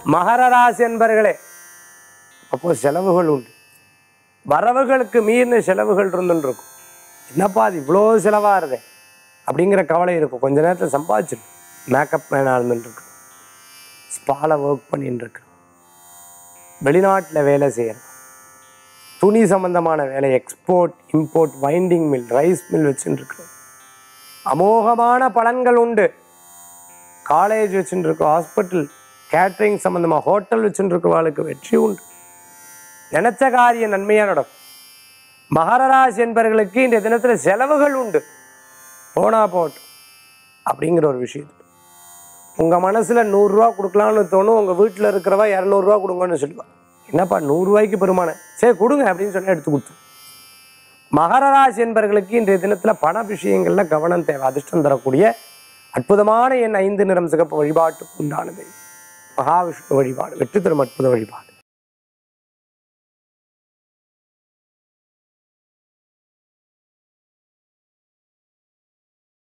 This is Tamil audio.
மகர ராசி என்பர்களே அப்போ செலவுகள் உண்டு வரவுகளுக்கு மீறின செலவுகள் இருந்துன்னு இருக்கும் என்னப்பா அது இவ்வளோ செலவாகுதே அப்படிங்கிற கவலை இருக்கும் கொஞ்ச நேரத்தில் சம்பாதிச்சிடும் மேக்கப் மேனாக இருந்துட்டு ஸ்பால ஒர்க் பண்ணிட்டு இருக்கு வெளிநாட்டில் வேலை செய்யறது துணி சம்பந்தமான வேலை export import winding mill rice mill வச்சுட்டு இருக்கிறோம் அமோகமான பலன்கள் உண்டு காலேஜ் வச்சுட்டு இருக்கோம் ஹாஸ்பிட்டல் கேட்ரிங் சம்மந்தமாக ஹோட்டல் வச்சுட்டு இருக்கிறவர்களுக்கு வெற்றி உண்டு நினைச்ச காரியம் நன்மையாக நடக்கும் மகர ராசி என்பவர்களுக்கு இந்த தினத்தில் செலவுகள் உண்டு போனா போட்டும் அப்படிங்கிற ஒரு விஷயம் உங்கள் மனசில் நூறுரூவா கொடுக்கலான்னு தோணும் உங்கள் வீட்டில் இருக்கிறவா இரநூறுவா கொடுங்கன்னு சொல்லுவா என்னப்பா நூறுரூவாய்க்கு பெருமானே சரி கொடுங்க அப்படின்னு சொல்லி எடுத்து கொடுத்து மகர ராசி என்பவர்களுக்கு இன்றைய தினத்தில் பண விஷயங்கள்ல கவனம் தேவை அதிர்ஷ்டம் தரக்கூடிய அற்புதமான என் ஐந்து நிறம் சிகப்பு வழிபாட்டுக்கு உண்டானது மகாவிஷ்ணு வழிபாடு வெற்றி தரும் அற்புத வழிபாடு